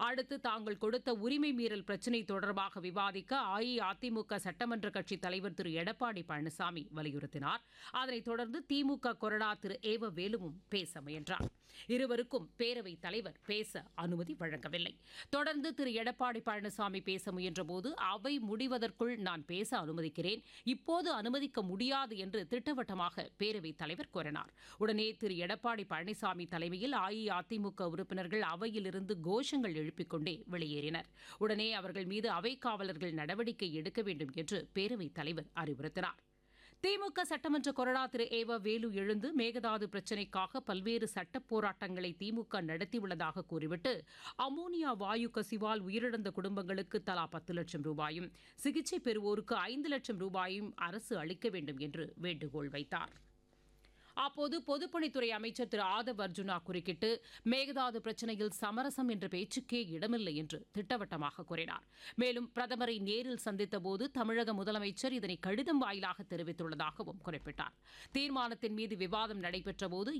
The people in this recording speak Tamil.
அடுத்து தாங்கள் கொடுத்த உரிமை மீறல் பிரச்சினை தொடர்பாக விவாதிக்க அஇஅதிமுக சட்டமன்ற கட்சித் தலைவர் திரு எடப்பாடி பழனிசாமி வலியுறுத்தினார் அதனைத் தொடர்ந்து திமுக கொறடா திரு ஏவ வேலுவும் பேச முயன்றார் இருவருக்கும் பேரவைத் தலைவர் பேச அனுமதி வழங்கவில்லை தொடர்ந்து திரு எடப்பாடி பழனிசாமி பேச முயன்றபோது அவை முடிவதற்குள் நான் பேச அனுமதிக்கிறேன் இப்போது அனுமதிக்க முடியாது என்று திட்டவட்டமாக பேரவைத் தலைவர் கூறினார் உடனே திரு எடப்பாடி பழனிசாமி தலைமையில் அஇஅதிமுக உறுப்பினர்கள் அவையிலிருந்து கோஷங்கள் எழுப்பிக் கொண்டே வெளியேறினர் உடனே அவர்கள் மீது அவைக் காவலர்கள் நடவடிக்கை எடுக்க வேண்டும் என்று பேரவைத் தலைவர் அறிவுறுத்தினார் திமுக சட்டமன்ற கொறடா திரு ஏவ வேலு எழுந்து மேகதாது பிரச்சினைக்காக பல்வேறு சட்டப் போராட்டங்களை திமுக நடத்தியுள்ளதாக கூறிவிட்டு அமோனியா வாயு கசிவால் உயிரிழந்த குடும்பங்களுக்கு தலா பத்து லட்சம் ரூபாயும் சிகிச்சை பெறுவோருக்கு ஐந்து லட்சம் ரூபாயும் அரசு அளிக்க வேண்டும் என்று வேண்டுகோள் வைத்தார் அப்போது பொதுப்பணித்துறை அமைச்சர் திரு ஆதவ் அர்ஜுனா குறுக்கிட்டு மேகதாது பிரச்சினையில் சமரசம் என்ற பேச்சுக்கே இடமில்லை என்று திட்டவட்டமாக கூறினார் மேலும் பிரதமரை நேரில் சந்தித்தபோது தமிழக முதலமைச்சர் இதனை கடிதம் வாயிலாக தெரிவித்துள்ளதாகவும் குறிப்பிட்டார் தீர்மானத்தின் மீது விவாதம் நடைபெற்றபோது